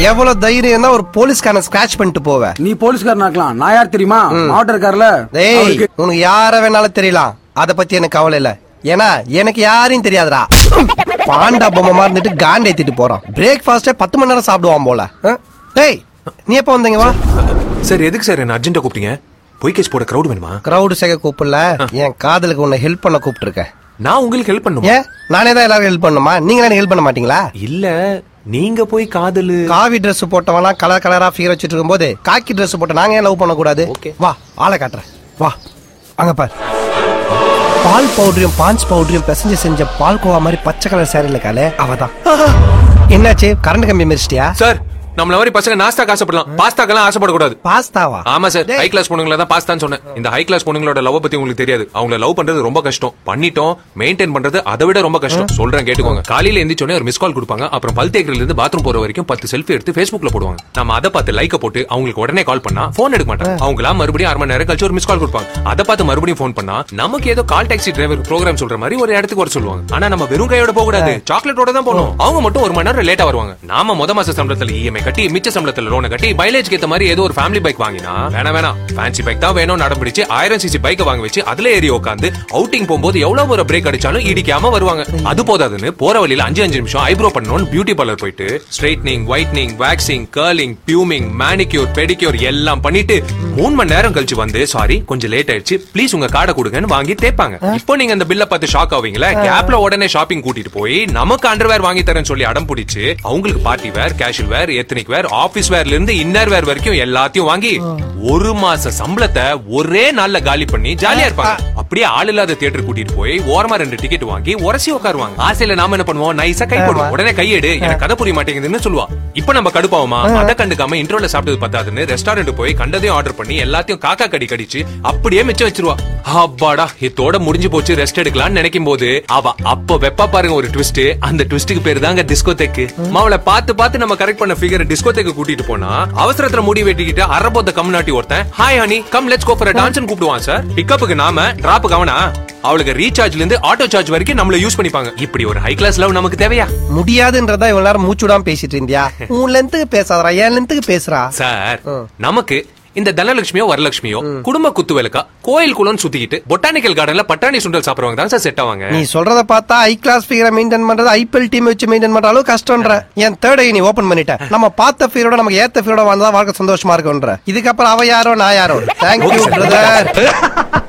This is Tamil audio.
எவ்வளவு தைரியம் தான் ஒரு போலீஸ்காரனை ஸ்கிராச் பண்ணிட்டு போவ நீ போலீஸ்காரன் ஆக்கலாம் நான் யார் தெரியுமா மாவட்ட இருக்காருல டேய் அவருக்கு- உனக்கு யார வேணாலும் தெரியலாம் அத பத்தி எனக்கு கவலை இல்ல ஏன்னா எனக்கு யாரையும் தெரியாதுடா பாண்டா பொம்மை மாதிரி இருந்துட்டு காண்ட் ஏத்திட்டு போறான் பிரேக்ஃபாஸ்டே பத்து மணி நேரம் சாப்பிடுவான் போல ஆ? டேய் நீ எப்ப வந்தீங்க வா சார் எதுக்கு சார் என்ன அர்ஜென்ட்டா கூப்பிட்டீங்க பொய் கேஸ் போட கிரௌட் வேணுமா கிரௌடு சேர்க்க கூப்பிடல என் காதலுக்கு உன்னை ஹெல்ப் பண்ண கூப்பிட்டு இருக்கேன் நான் உங்களுக்கு ஹெல்ப் பண்ணுமா ஏன் நானே தான் எல்லாரும் ஹெல்ப் பண்ணுமா நீங்க எனக்கு ஹெல்ப் பண்ண மாட்டீங்களா இல்ல நீங்க போய் காதலு காவி Dress போட்டவனா கலர் கலரா ஃபிகர் வச்சிட்டு இருக்கும்போது காக்கி Dress போட்ட நாங்க ஏன் லவ் பண்ண கூடாது Okay. வா ஆளை காட்டுறேன் வா அங்க பார் பால் பவுடரையும் பாஞ்ச் பவுடரையும் பிசைஞ்சு செஞ்ச பால்கோவா மாதிரி பச்சை கலர் சேரீல காலே அவதான் என்னாச்சு கரண்ட் கம்பி மிரிச்சிட்டியா சார் நம்மள மாதிரி பசங்க நாஸ்தாக்கு ஆசைப்படலாம் பாஸ்தாக்கெல்லாம் ஆசைப்படக்கூடாது பாஸ்தாவா ஆமா சார் டேய். ஹை கிளாஸ் பொண்ணுங்கள தான் பாஸ்தான்னு சொன்னேன் இந்த ஹை கிளாஸ் பொண்ணுங்களோட லவ் பத்தி உங்களுக்கு தெரியாது அவங்கள லவ் பண்றது ரொம்ப கஷ்டம் பண்ணிட்டோம் மெயின்டைன் பண்றது அதை விட ரொம்ப கஷ்டம் சொல்றேன் கேட்டுக்கோங்க காலையில எந்திரிச்சோடனே ஒரு மிஸ் கால் கொடுப்பாங்க அப்புறம் பல் தேக்கரில இருந்து பாத்ரூம் போற வரைக்கும் பத்து செல்ஃபி எடுத்து Facebookல போடுவாங்க நம்ம அதை பார்த்து லைக்க போட்டு அவங்களுக்கு உடனே கால் பண்ணா போன் எடுக்க மாட்டாங்க அவங்களா மறுபடியும் அரை மணி நேரம் கழிச்சு ஒரு மிஸ் கால் கொடுப்பாங்க அதை பார்த்து மறுபடியும் ஃபோன் பண்ணா நமக்கு ஏதோ கால் டாக்ஸி டிரைவர் ப்ரோக்ராம் சொல்ற மாதிரி ஒரு இடத்துக்கு வர சொல்லுவாங்க ஆனா நம்ம வெறும் கையோட போக கூடாது சாக்லேட்டோட தான் போகணும் அவங்க மட்டும் ஒரு மணி நேரம் லேட்டா வருவாங்க நாம முத மாச சம்பளத்துல இஎம்ஐ கட்டி மிச்ச சம்பளத்துல லோனை கட்டி மைலேஜ்க்கு ஏத்த மாதிரி ஏதோ ஒரு ஃபேமிலி பைக் வாங்கினா வேணா வேணாம் ஃபேன்சி பைக் தான் வேணும் நடம் பிடிச்சு ஆயிரம் சிசி பைக்கை வாங்கி வச்சு அதுல ஏறி உட்காந்து அவுட்டிங் போகும்போது எவ்வளவு ஒரு பிரேக் அடிச்சாலும் இடிக்காம வருவாங்க அது போதாதுன்னு போற வழியில அஞ்சு அஞ்சு நிமிஷம் ஐப்ரோ பண்ணணும்னு பியூட்டி பார்லர் போயிட்டு ஸ்ட்ரைட்னிங் ஒயிட்னிங் வேக்சிங் கர்லிங் பியூமிங் மேனிக்யூர் பெடிக்யூர் எல்லாம் பண்ணிட்டு மூணு மணி நேரம் கழிச்சு வந்து சாரி கொஞ்சம் லேட் ஆயிடுச்சு ப்ளீஸ் உங்க கார்டை கொடுங்கன்னு வாங்கி தேப்பாங்க இப்போ நீங்க அந்த பில்ல பார்த்து ஷாக் ஆவீங்களா கேப்ல உடனே ஷாப்பிங் கூட்டிட்டு போய் நமக்கு அண்டர்வேர் வாங்கி தரேன்னு சொல்லி அடம் பிடிச்சு அவங்களுக்கு party wear casual wear ethnic wear office வேர்ல இருந்து இன்னர் வேர் வரைக்கும் எல்லாத்தையும் வாங்கி ஒரு மாச சம்பளத்தை ஒரே நாள்ல காலி பண்ணி ஜாலியா இருப்பாங்க அப்படியே ஆள் இல்லாத தியேட்டர் கூட்டிட்டு போய் ஓரமா ரெண்டு டிக்கெட் வாங்கி உரசி உட்காருவாங்க ஆசையில நாம என்ன பண்ணுவோம் நைஸா கை போடுவோம் உடனே கையெடு எனக்கு கதை புரிய மாட்டேங்குதுன்னு சொல்லுவா இப்ப நம்ம கடுப்பாவுமா அதை கண்டுக்காம இன்ட்ரோல சாப்பிட்டது பத்தாதுன்னு ரெஸ்டாரண்ட் போய் கண்டதையும் ஆர்டர் பண்ணி எல்லாத்தையும் காக்கா கடி கடிச்சு அப்படியே மிச்சம் வச்சிருவா அப்பாடா இதோட முடிஞ்சு போச்சு ரெஸ்ட் எடுக்கலாம்னு நினைக்கும் போது அவ அப்ப வெப்பா பாருங்க ஒரு ட்விஸ்ட் அந்த ட்விஸ்டுக்கு பேரு தாங்க டிஸ்கோதெக்கு மாவளை பார்த்து பார்த்து நம்ம கரெக்ட் பண்ண ஃபிகர் டிஸ்கோதெக்கு கூட்டிட்டு போனா அவசரத்துல முடி வெட்டிக்கிட்டு அரபோத்த கம்நாட்டி ஒருத்தன் hi honey come let's go for dance கூப்பிடுவான் சார் பிக்கப்புக்கு நாம டிராப்புக்கு அவனா அவளுக்கு ரீசார்ஜ்ல இருந்து ஆட்டோ சார்ஜ் வரைக்கும் நம்மள யூஸ் பண்ணிப்பாங்க இப்படி ஒரு ஹை கிளாஸ் லவ் நமக்கு தேவையா முடியாதுன்றதா இவ்வளவு நேரம் மூச்சுடாம பேசிட்டு இருந்தியா உன் லென்த்துக்கு பேசாதடா என் லென்த்துக்கு பேசுறா சார் நமக்கு இந்த தனலட்சுமியோ வரலட்சுமியோ குடும்ப குத்து விளக்கா கோயில் குளம் சுத்திக்கிட்டு பொட்டானிக்கல் கார்டன்ல பட்டாணி சுண்டல் சாப்பிடுறவங்க தான் சார் செட் ஆவாங்க நீ சொல்றத பார்த்தா ஹை கிளாஸ் ஃபிகரை மெயின்டைன் பண்றது ஐபிஎல் டீம் வச்சு மெயின்டைன் பண்ற அளவு கஷ்டம்ன்ற என் தேர்ட் ஐ நீ ஓபன் பண்ணிட்ட நம்ம பார்த்த ஃபீரோட நமக்கு ஏத்த ஃபீரோட வந்தா வாழ்க்கை சந்தோஷமா இருக்கும்ன்ற இதுக்கப்புறம் அவ யாரோ நான் யாரோ தேங்க்யூ பிரதர்